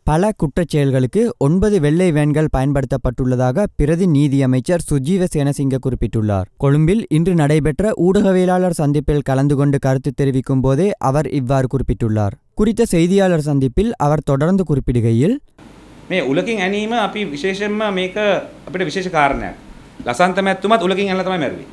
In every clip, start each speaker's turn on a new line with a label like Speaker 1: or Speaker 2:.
Speaker 1: பல குற்றச் செயல்களுக்கு ஒன்பது வெள்ளை வேன்கள் பயன்படுத்தப்பட்டுள்ளதாக பிரதி நீதியமைச்சர் சுஜீவ சேனசிங்க குறிப்பிட்டுள்ளார் கொழும்பில் இன்று நடைபெற்ற ஊடகவியலாளர் சந்திப்பில் கலந்து கொண்டு கருத்து தெரிவிக்கும் போதே அவர் இவ்வாறு குறிப்பிட்டுள்ளார் குறித்த செய்தியாளர் சந்திப்பில் அவர் தொடர்ந்து குறிப்பிடுகையில்
Speaker 2: මේ උලකින් ඇනීම අපි විශේෂයෙන්ම මේක අපිට විශේෂ කාරණයක්. ලසන්ත මැත්තුමත් උලකින් ඇනලා තමයි මැරුවේ.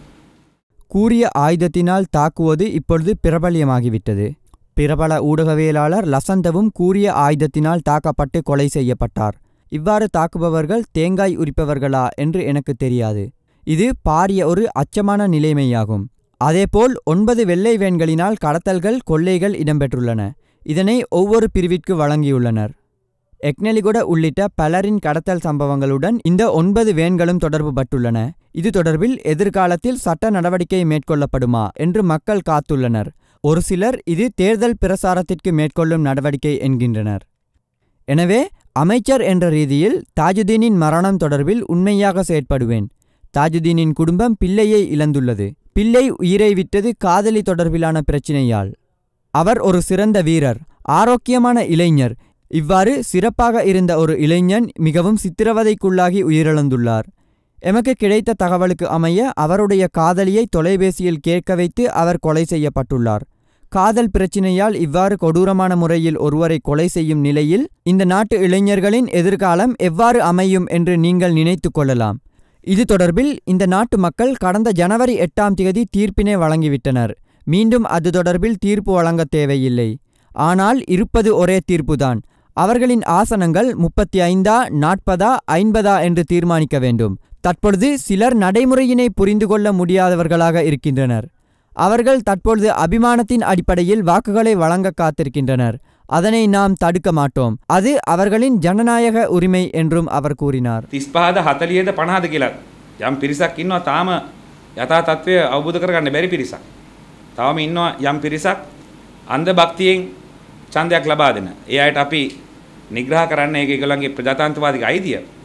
Speaker 1: கூறிய ஆயுதத்தினால் தாக்குவது இப்பொழுது பிரபல்யமாகிவிட்டது பிரபல ஊடகவியலாளர் லசந்தவும் கூறிய ஆயுதத்தினால் தாக்கப்பட்டு கொலை செய்யப்பட்டார் இவ்வாறு தாக்குபவர்கள் தேங்காய் உரிப்பவர்களா என்று எனக்கு தெரியாது இது பாரிய ஒரு அச்சமான நிலைமையாகும் அதேபோல் ஒன்பது வெள்ளை வேன்களினால் கடத்தல்கள் கொள்ளைகள் இடம்பெற்றுள்ளன இதனை ஒவ்வொரு பிரிவிற்கு வழங்கியுள்ளனர் எக்னெலிகொட உள்ளிட்ட பலரின் கடத்தல் சம்பவங்களுடன் இந்த ஒன்பது வேன்களும் தொடர்பு பட்டுள்ளன இது தொடர்பில் எதிர்காலத்தில் சட்ட நடவடிக்கை மேற்கொள்ளப்படுமா என்று மக்கள் காத்துள்ளனர் ஒரு சிலர் இது தேர்தல் பிரசாரத்திற்கு மேற்கொள்ளும் நடவடிக்கை என்கின்றனர் எனவே அமைச்சர் என்ற ரீதியில் தாஜுதீனின் மரணம் தொடர்பில் உண்மையாக செயற்படுவேன் தாஜுதீனின் குடும்பம் பிள்ளையை இழந்துள்ளது பிள்ளை உயிரை விட்டது காதலி தொடர்பிலான பிரச்சினையால் அவர் ஒரு சிறந்த வீரர் ஆரோக்கியமான இளைஞர் இவ்வாறு சிறப்பாக இருந்த ஒரு இளைஞன் மிகவும் சித்திரவதைக்குள்ளாகி உயிரிழந்துள்ளார் எமக்கு கிடைத்த தகவலுக்கு அமைய அவருடைய காதலியை தொலைபேசியில் கேட்க வைத்து அவர் கொலை செய்யப்பட்டுள்ளார் காதல் பிரச்சினையால் இவ்வாறு கொடூரமான முறையில் ஒருவரை கொலை செய்யும் நிலையில் இந்த நாட்டு இளைஞர்களின் எதிர்காலம் எவ்வாறு அமையும் என்று நீங்கள் நினைத்து கொள்ளலாம் இது தொடர்பில் இந்த நாட்டு மக்கள் கடந்த ஜனவரி எட்டாம் தேதி தீர்ப்பினை வழங்கிவிட்டனர் மீண்டும் அது தொடர்பில் தீர்ப்பு வழங்க தேவையில்லை ஆனால் இருப்பது ஒரே தீர்ப்புதான் அவர்களின் ஆசனங்கள் முப்பத்தி ஐந்தா நாற்பதா ஐம்பதா என்று தீர்மானிக்க வேண்டும் தற்பொழுது சிலர் நடைமுறையினை புரிந்து கொள்ள முடியாதவர்களாக இருக்கின்றனர் அவர்கள் தற்பொழுது அபிமானத்தின் அடிப்படையில் வாக்குகளை வழங்க காத்திருக்கின்றனர் அதனை நாம் தடுக்க மாட்டோம் அது அவர்களின் ஜனநாயக உரிமை என்றும் அவர் கூறினார்
Speaker 2: තිස්පාද හතලියද පනාද කියලා යම් පිරිසක් ඉන්නවා තාම යථා තත්ත්වය අවබෝධ කරගන්න බැරි පිරිසක්. තවම ඉන්නවා යම් පිරිසක් අන්ද භක්තියෙන් ඡන්දයක් ලබා දෙන. ඒ අයට අපි නිග්‍රහ කරන්න ඒක ඒගොල්ලන්ගේ ප්‍රජාතන්ත්‍රවාදික අයිතිය.